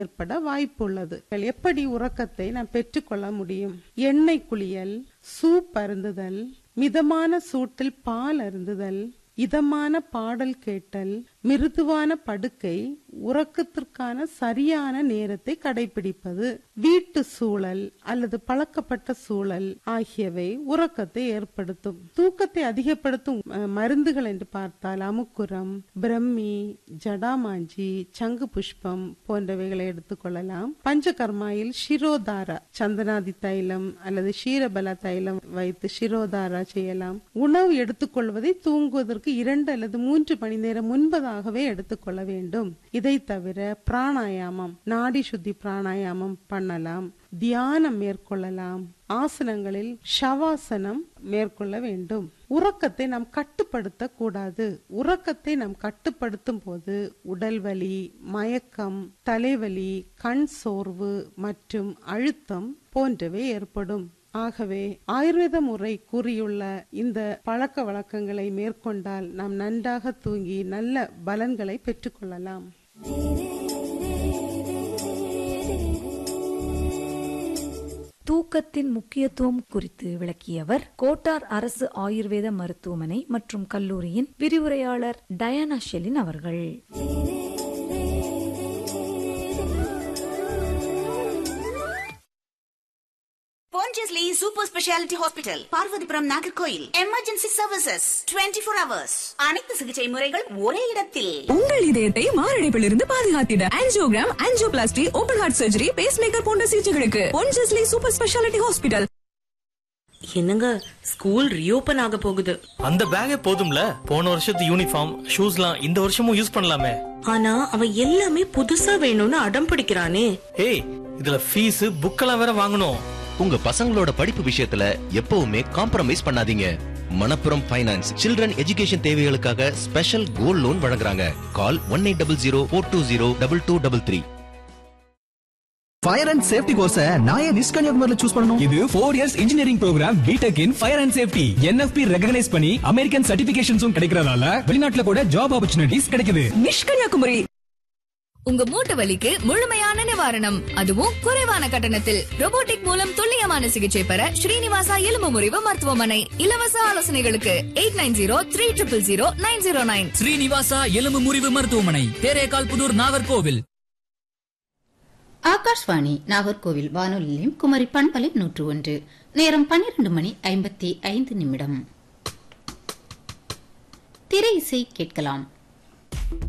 ஏற்பட வாய்ப்புள்ளது எப்படி உறக்கத்தை நாம் பெற்றுக்கொள்ள முடியும் எண்ணெய் குளியல் சூப் அருந்துதல் மிதமான சூட்டில் பால் அருந்துதல் இதமான பாடல் கேட்டல் மிருதுவான படுக்கை உறக்கத்திற்கான சரியான நேரத்தை கடைபிடிப்பது வீட்டு சூழல் அல்லது பழக்கப்பட்ட சூழல் ஆகியவை உறக்கத்தை ஏற்படுத்தும் தூக்கத்தை அதிகப்படுத்தும் அஹ், மருந்துகள் என்று பார்த்தால் அமுக்குரம் பிரம்மி ஜடாமாஞ்சி சங்கு புஷ்பம் போன்றவைகளை எடுத்துக்கொள்ளலாம் பஞ்சகர்மாயில் ஷிரோதாரா சந்தனாதி தைலம் அல்லது ஷீரபல தைலம் வைத்து ஷிரோதாரா செய்யலாம் உணவு எடுத்துக்கொள்வதை தூங்குவதற்கு இரண்டு அல்லது மூன்று மணி நேரம் முன்பதாகவே எடுத்துக்கொள்ள வேண்டும் இதை தவிர பிராணாயாமம் நாடி சுத்தி பிராணாயாமம் பண்ணலாம் தியானம் மேற்கொள்ளலாம் ஆசனங்களில் ஷவாசனம் மேற்கொள்ள வேண்டும் உறக்கத்தை நாம் கட்டுப்படுத்த கூடாது உறக்கத்தை நாம் கட்டுப்படுத்தும் போது உடல் வலி மயக்கம் தலைவலி கண் சோர்வு மற்றும் அழுத்தம் போன்றவை ஏற்படும் ஆகவே ஆயுர்வேத முறை கூறியுள்ள இந்த பழக்க வழக்கங்களை மேற்கொண்டால் நாம் நன்றாக தூங்கி நல்ல பலன்களை பெற்றுக்கொள்ளலாம் தூக்கத்தின் முக்கியத்துவம் குறித்து விளக்கியவர் கோட்டார் அரசு ஆயுர்வேத மருத்துவமனை மற்றும் கல்லூரியின் விரிவுரையாளர் டயானா ஷெலின் அவர்கள் Pondicherry super speciality hospital Parvathipuram Nagercoil emergency services 24 four hours அனைத்து சிகிச்சை முறைகள் ஒரே இடத்தில் உங்கள் இதயத்தை மாரடைப்பிலிருந்து பாதுகாத்திட angiogram angioplasty open heart surgery pacemaker போன்ற சிகிச்சைகளுக்கு பொன்ஜஸ்லி சூப்பர் ஸ்பெஷாலிட்டி ஹாஸ்பிட்டல் என்னங்க ஸ்கூல் ரீஓபன் ஆக போகுது அந்த பேக்கே போதும்ல போன வருஷத்து யூனிஃபார்ம் ஷூஸ்லாம் இந்த வருஷமும் யூஸ் பண்ணலாமே ஆனா அவன் எல்லாமே புதுசா வேணும்னு அடம் பிடிக்கிறானே ஏய் இதுல ஃபீஸ் புக்கெல்லாம் வேற வாங்கணும் உங்க பசங்களோட படிப்பு விஷயத்துல எப்பவுமே காம்ப்ரமைஸ் பண்ணாதீங்க மணப்புரம் ஃபைனான்ஸ் சில்ட்ரன் எஜுகேஷன் தேவைகளுக்காக ஸ்பெஷல் கோல்ட் லோன் வழங்குறாங்க call one eight double zero four two zero double two double three fire and safety course நான் ஏன் மிஸ் கன்னியாகுமரியில சூஸ் பண்ணணும் இது four years engineering program BTech in fire and safety NFP recognise பண்ணி American சர்டிபிகேஷன்ஸும் கிடைக்கிறதால வெளிநாட்டுல கூட ஜாப் ஆப்பர்ச்சுனிட்டிஸ் கிடைக்குது நிஷ் கன்னியாகுமரி உங்க மூட்டு வலிக்கு முழுமையான நிவாரணம் அதுவும் குறைவான கட்டணத்தில் robotic மூலம் துல்லியமான சிகிச்சை பெற ஸ்ரீனிவாசா எலும்பு முறிவு மருத்துவமனை இலவச ஆலோசனைகளுக்கு eight nine zero three triple zero nine zero nine Srinivasa எலும்பு முறிவு மருத்துவமனை தேரேகால் புதூர் நாகர்கோவில் ஆகாஷ்வாணி நாகர்கோவில் வானொலி நிலையம் குமரி பண்பலை நூற்று ஒன்று நேரம் பன்னிரண்டு மணி ஐம்பத்தி ஐந்து நிமிடம் திரை இசை கேட்கலாம்